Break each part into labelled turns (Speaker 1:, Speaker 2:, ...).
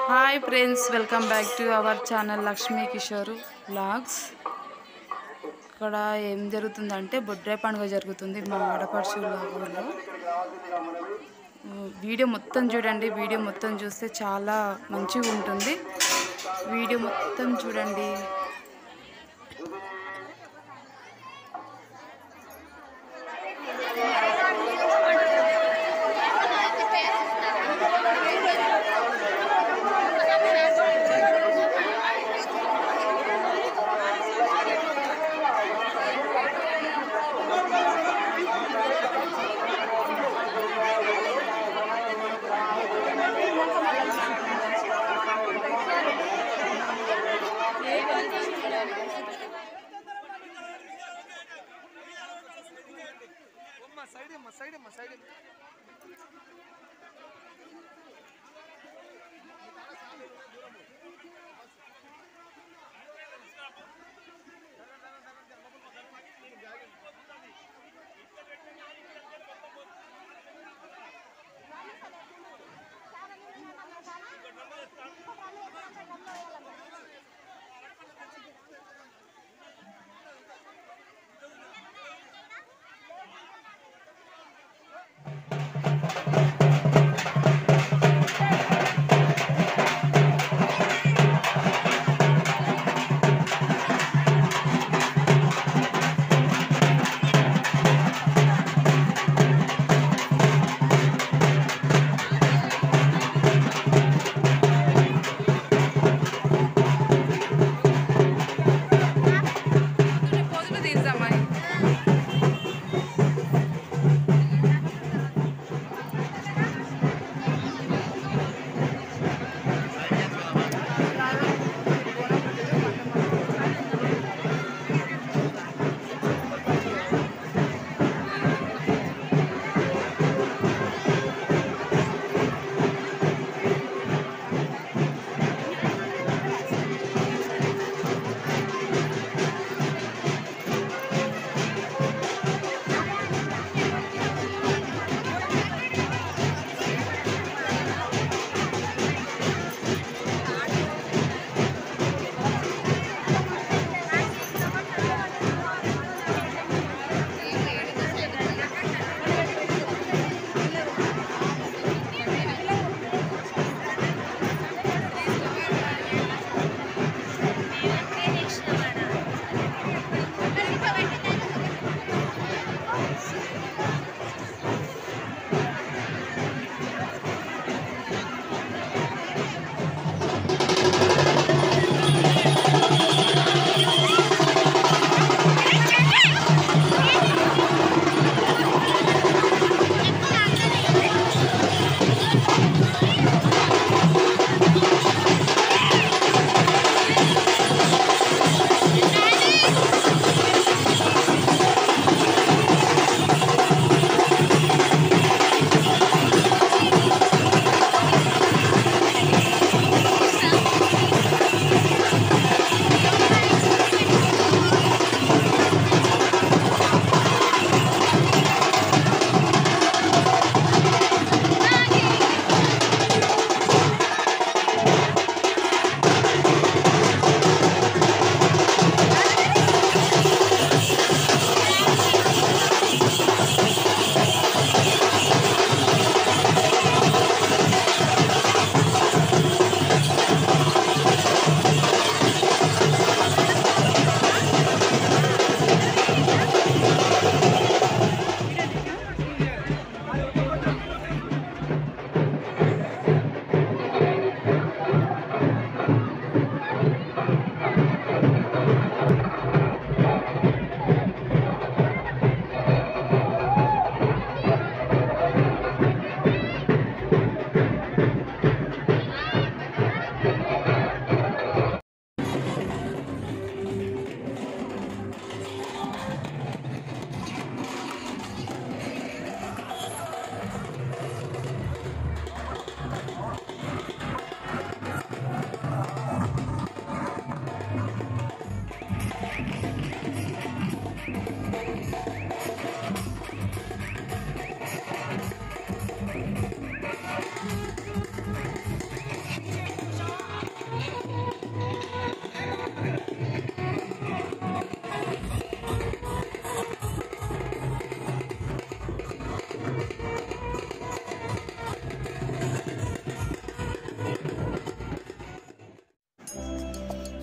Speaker 1: hi friends welcome back to our channel Lakshmi Kishore blogs ఇక్కడ ఏం జరుగుతుందంటే బొడ్రాయి పండుగ జరుగుతుంది మా ఆడపడుచుల ఊళ్ళో వీడియో మొత్తం చూడండి వీడియో మొత్తం చూస్తే చాలా మంచిగా ఉంటుంది వీడియో మొత్తం చూడండి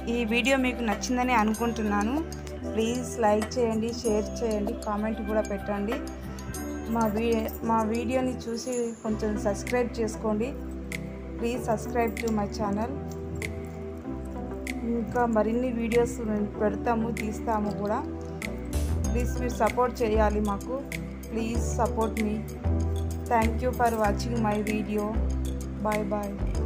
Speaker 1: ఈ వీడియో మీకు నచ్చిందని అనుకుంటున్నాను ప్లీజ్ లైక్ చేయండి షేర్ చేయండి కామెంట్ కూడా పెట్టండి మా వీ మా వీడియోని చూసి కొంచెం సబ్స్క్రైబ్ చేసుకోండి please subscribe to my channel ఇంకా మరిన్ని వీడియోస్ మేము పెడతాము తీస్తాము కూడా ప్లీజ్ మీరు సపోర్ట్ చేయాలి మాకు please support me thank you for watching my video bye bye